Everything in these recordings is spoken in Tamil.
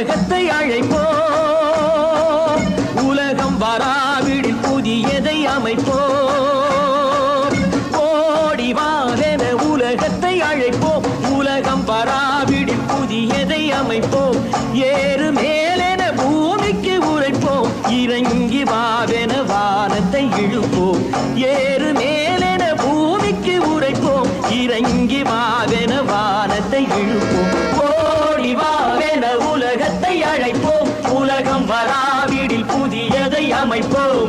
உலகத்தை அழைப்போம் உலகம் வராவிடில் புதியதை அமைப்போம் ஓடி வாரென உலகத்தை அழைப்போம் உலகம் வராவிடில் புதியதை அமைப்போம் ஏறு மேலென பூமிக்கு உரைப்போம் இறங்கி வாவென வானத்தை இழுப்போம் ஏறு மேலென பூமிக்கு உரைப்போம் இறங்கி வாவென வானத்தை இழுப்போம் ஓடி வாவென உலகத்தை அழைப்போம் உலகம் வராவிடில் புதியதை அமைப்போம்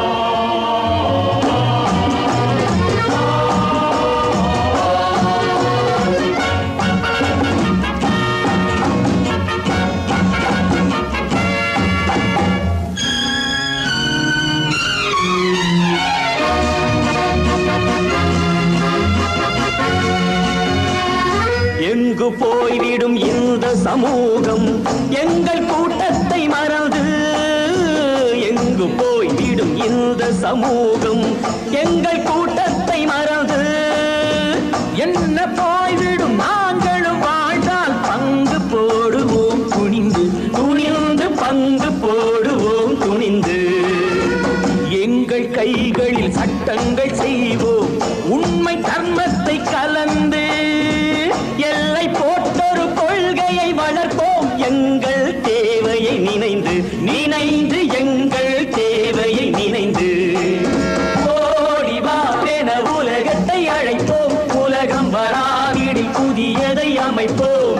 எங்கு போய்விடும் இந்த சமூகம் எங்கள் கூட்டத்தை மறந்து எங்கு போய்விடும் இந்த சமூகம் எங்கள் கூட்டத்தை மறந்து என்ன போய்விடும் நாங்களும் வாழ்ந்தால் பங்கு போடுவோம் துணிந்து துணிந்து பங்கு போடுவோம் துணிந்து எங்கள் கைகளில் சட்டங்கள் செய்வோம் உண்மை தர்மத்தை கலந்து எல்லை போட்டொரு கொள்கையை வளர்ப்போம் எங்கள் தேவையை நினைந்து நினைந்து எங்கள் தேவையை நினைந்து ஓடி வாவென உலகத்தை அழைப்போம் உலகம் வராவிடில் புதியதை அமைப்போம்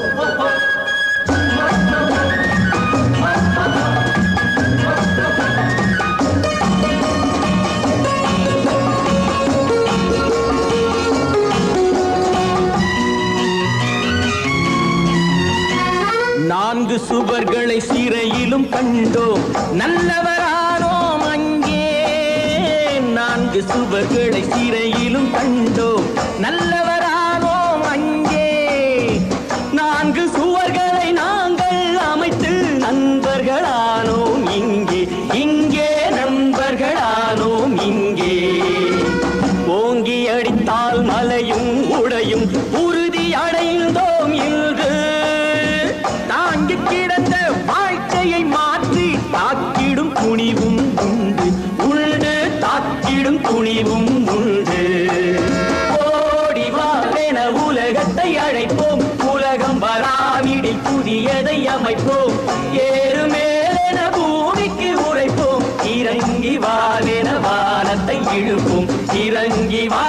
நான்கு சுவர்களை சிறையிலும் கண்டோம் நல்லவரானோம் அங்கே நான்கு சுவர்களை சிறையிலும் கண்டோம் நல்லவரானோம் அங்கே நான்கு சுவர்களை நாங்கள் அமைத்து நண்பர்களானோம் இங்கே இங்கே நண்பர்களானோம் இங்கே ஓங்கி அடித்தால் மலையும் உடையும் உறுதி அடைந்தோம் இன்று தாங்கி கிடந்த வாழ்க்கையை மாற்றி தாக்கிடும் துணிவும் உண்டு உண்டு தாக்கிடும் துணிவும் உண்டு ஓடி வாரென உலகத்தை அழைப்போம் உலகம் வராவிடில் புதியதை அமைப்போம் ஏறு மேலென பூமிக்கு உரைப்போம் இறங்கி வாரென வானத்தை இழுப்போம் இறங்கி வா